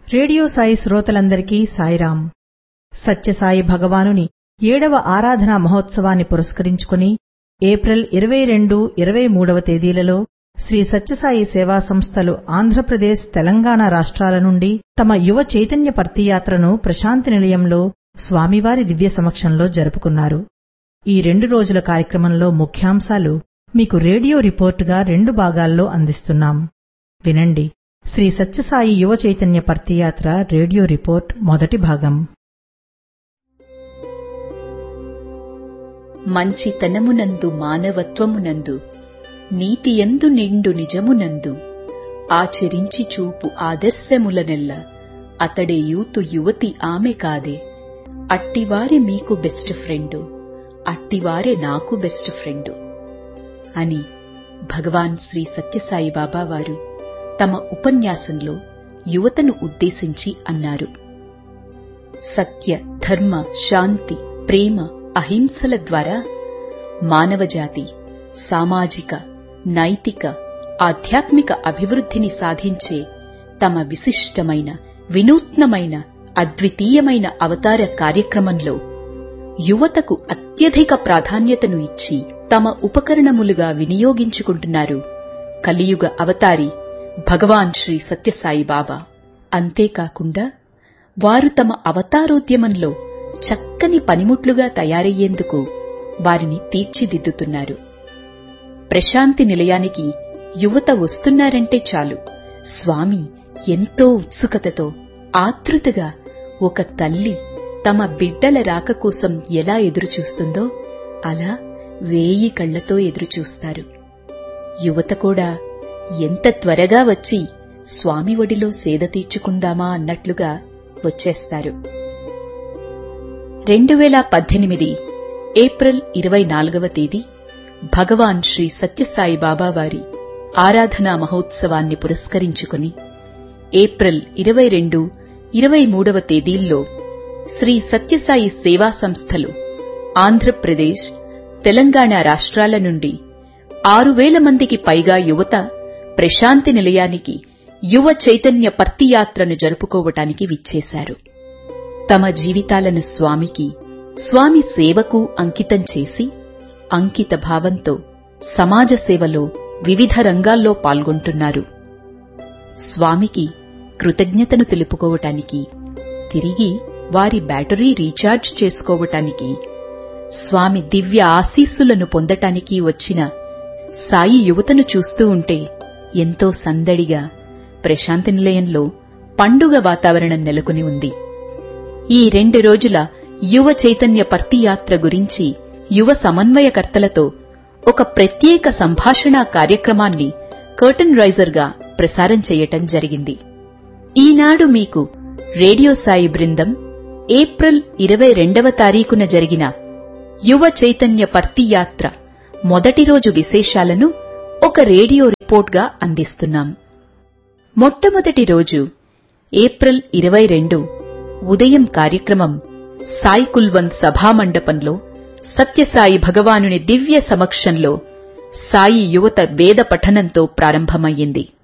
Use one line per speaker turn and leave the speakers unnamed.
radio Sai శ్రోతలందరికీ సాయిరాం సత్యసాయి భగవానుని ఏడవ ఆరాధనా మహోత్సవాన్ని పురస్కరించుకుని ఏప్రిల్ ఇరవై రెండు ఇరవై మూడవ తేదీలలో శ్రీ సత్యసాయి సేవా సంస్థలు ఆంధ్రప్రదేశ్ తెలంగాణ రాష్ట్రాల నుండి తమ యువ చైతన్య పర్తియాత్రను ప్రశాంతి నిలయంలో స్వామివారి దివ్య సమక్షంలో జరుపుకున్నారు ఈ రెండు రోజుల కార్యక్రమంలో ముఖ్యాంశాలు మీకు రేడియో రిపోర్టుగా రెండు భాగాల్లో అందిస్తున్నాం వినండి శ్రీ సత్యసాయి యువ చైతన్య పర్తియాత్ర రేడియో రిపోర్ట్ మొదటి భాగం
మంచితనమునందు మానవత్వమునందు నీతియందు నిండు నిజమునందు ఆచరించి చూపు ఆదర్శములనెల్ల అతడే యూతు యువతి ఆమె కాదే అట్టివారే మీకు బెస్ట్ ఫ్రెండు అట్టివారే నాకు బెస్ట్ ఫ్రెండు అని భగవాన్ శ్రీ సత్యసాయి బాబా వారు తమ ఉపన్యాసంలో యువతను ఉద్దేశించి అన్నారు సత్య ధర్మ శాంతి ప్రేమ అహింసల ద్వారా మానవజాతి సామాజిక నైతిక ఆధ్యాత్మిక అభివృద్ధిని సాధించే తమ విశిష్టమైన వినూత్నమైన అద్వితీయమైన అవతార కార్యక్రమంలో యువతకు అత్యధిక ప్రాధాన్యతను ఇచ్చి తమ ఉపకరణములుగా వినియోగించుకుంటున్నారు కలియుగ అవతారి భగవాన్ శ్రీ సత్యసాయి బాబా అంతేకాకుండా వారు తమ అవతారోద్యమంలో చక్కని పనిముట్లుగా తయారయ్యేందుకు వారిని తీర్చిదిద్దుతున్నారు ప్రశాంతి నిలయానికి యువత వస్తున్నారంటే చాలు స్వామి ఎంతో ఉత్సుకతతో ఆతృతగా ఒక తల్లి తమ బిడ్డల రాక కోసం ఎలా ఎదురుచూస్తుందో అలా వేయి కళ్లతో ఎదురుచూస్తారు యువత కూడా ఎంత త్వరగా వచ్చి స్వామి ఒడిలో సేద తీర్చుకుందామా అన్నట్లుగా వచ్చేస్తారు రెండు వేల పద్దెనిమిది ఏప్రిల్ ఇరవై నాలుగవ తేదీ భగవాన్ శ్రీ సత్యసాయి బాబా వారి ఆరాధనా మహోత్సవాన్ని పురస్కరించుకుని ఏప్రిల్ ఇరవై రెండు ఇరవై మూడవ తేదీల్లో శ్రీ సత్యసాయి సేవా సంస్థలు ఆంధ్రప్రదేశ్ తెలంగాణ రాష్ట్రాల నుండి ఆరు వేల మందికి పైగా యువత ప్రశాంతి నిలయానికి యువ చైతన్య పర్తియాత్రను జరుపుకోవటానికి విచ్చేశారు తమ జీవితాలను స్వామికి స్వామి సేవకు అంకితం చేసి అంకిత భావంతో సమాజ సేవలో వివిధ రంగాల్లో పాల్గొంటున్నారు స్వామికి కృతజ్ఞతను తెలుపుకోవటానికి తిరిగి వారి బ్యాటరీ రీఛార్జ్ చేసుకోవటానికి స్వామి దివ్య ఆశీస్సులను పొందటానికి వచ్చిన సాయి యువతను చూస్తూ ఉంటే ఎంతో సందడిగా ప్రశాంతి నిలయంలో పండుగ వాతావరణం నెలకొని ఉంది ఈ రెండు రోజుల యువ చైతన్య పర్తియాత్ర గురించి యువ సమన్వయకర్తలతో ఒక ప్రత్యేక సంభాషణా కార్యక్రమాన్ని కర్టన్ రైజర్గా ప్రసారం చేయటం జరిగింది ఈనాడు మీకు రేడియో సాయి బృందం ఏప్రిల్ ఇరవై రెండవ తారీఖున జరిగిన యువ చైతన్య పర్తియాత్ర మొదటి రోజు విశేషాలను ఒక రేడియో రిపోర్ట్గా అందిస్తున్నాం మొట్టమొదటి రోజు ఏప్రిల్ ఇరవై రెండు ఉదయం కార్యక్రమం సాయి కుల్వంత్ సభామండపంలో సత్యసాయి భగవానుని దివ్య సమక్షంలో సాయి యువత వేద పఠనంతో ప్రారంభమయ్యింది